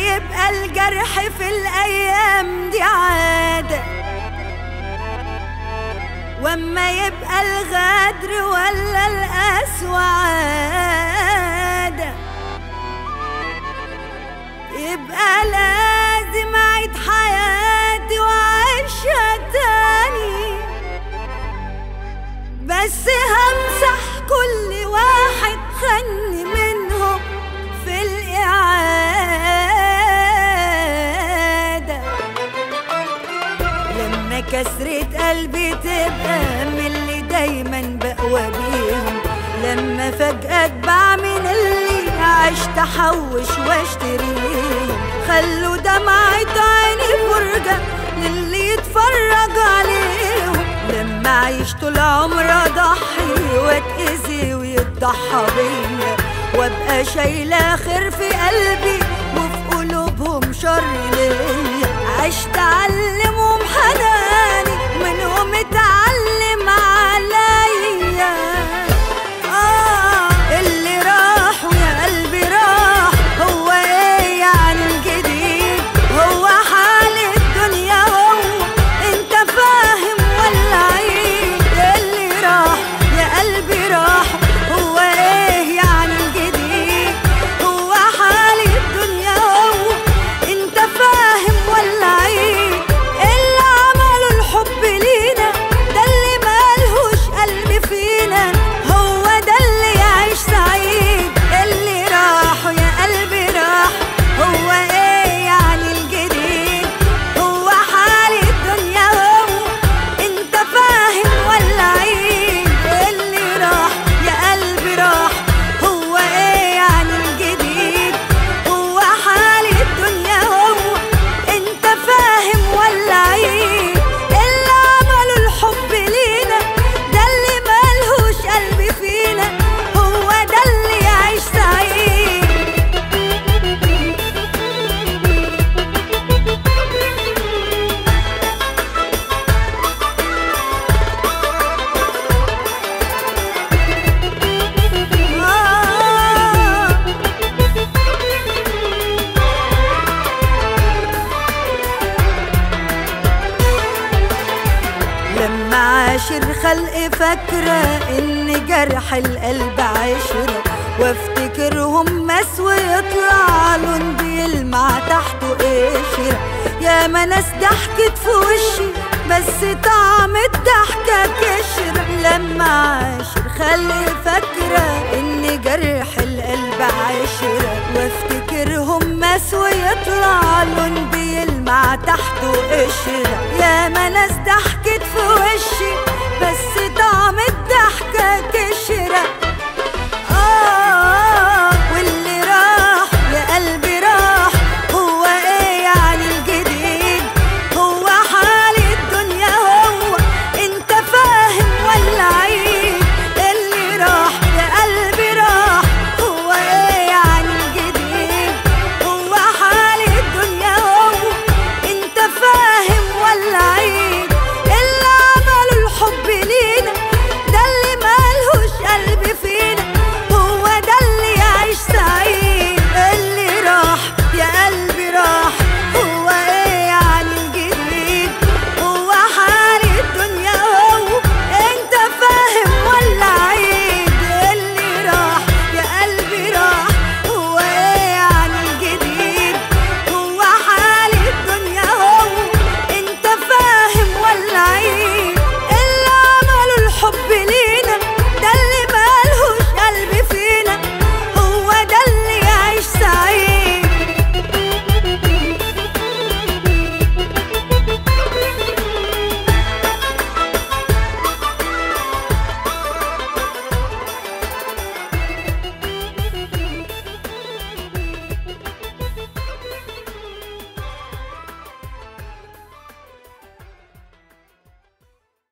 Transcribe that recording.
يبقى الجرح في الأيام دي عادة واما يبقى الغدر ولا القسوة عادة يبقى لازم أعيد حياتي وأعيشها تاني بس همسح كل واحد خني منهم في الإعادة لما كسرة قلبي تبقى من اللي دايما بقوى بيهم لما فجأة اتباع من اللي عشت احوش واشتريهم خلوا دمعة عيني فرجة للي يتفرج عليهم لما عيش طول عمري اضحي واتأذي ويتضحى بيا وابقى شايلة خير في قلبي وفي قلوبهم شر ليا عشت اعلمهم حناني منهم اتعلم عليا آه اللي راح ويا قلبي راح هو ايه يعني الجديد هو حال الدنيا هو انت فاهم ولا عيد اللي راح يا قلبي راح هو ايه يعني الجديد هو حال الدنيا هو انت فاهم ولا عيد اللي عملوا الحب لينا ده اللي مالهوش قلب فينا هو ده اللي يعيش سعيد اللي راح يا قلبي راح هو ايه يعني الجديد هو حال الدنيا هو انت فاهم ولا عيد اللي راح يا قلبي راح هو ايه يعني الجديد هو حال الدنيا هو انت فاهم ولا عيد اللي عملوا الحب لينا ده اللي مالهوش قلب فينا هو ده اللي يعيش سعيد آه لما عاشر خلق فاكرة إن جرح القلب عشرة وافتكرهم مس ويطلع لون بيلمع تحته قشرة يا ما ناس ضحكت في وشي بس طعم الضحكة كشرة لما عاشر خلق فاكرة إن جرح القلب عشرة وافتكرهم مس ويطلع لون بيلمع تحته قشرة يا ما ناس ضحكت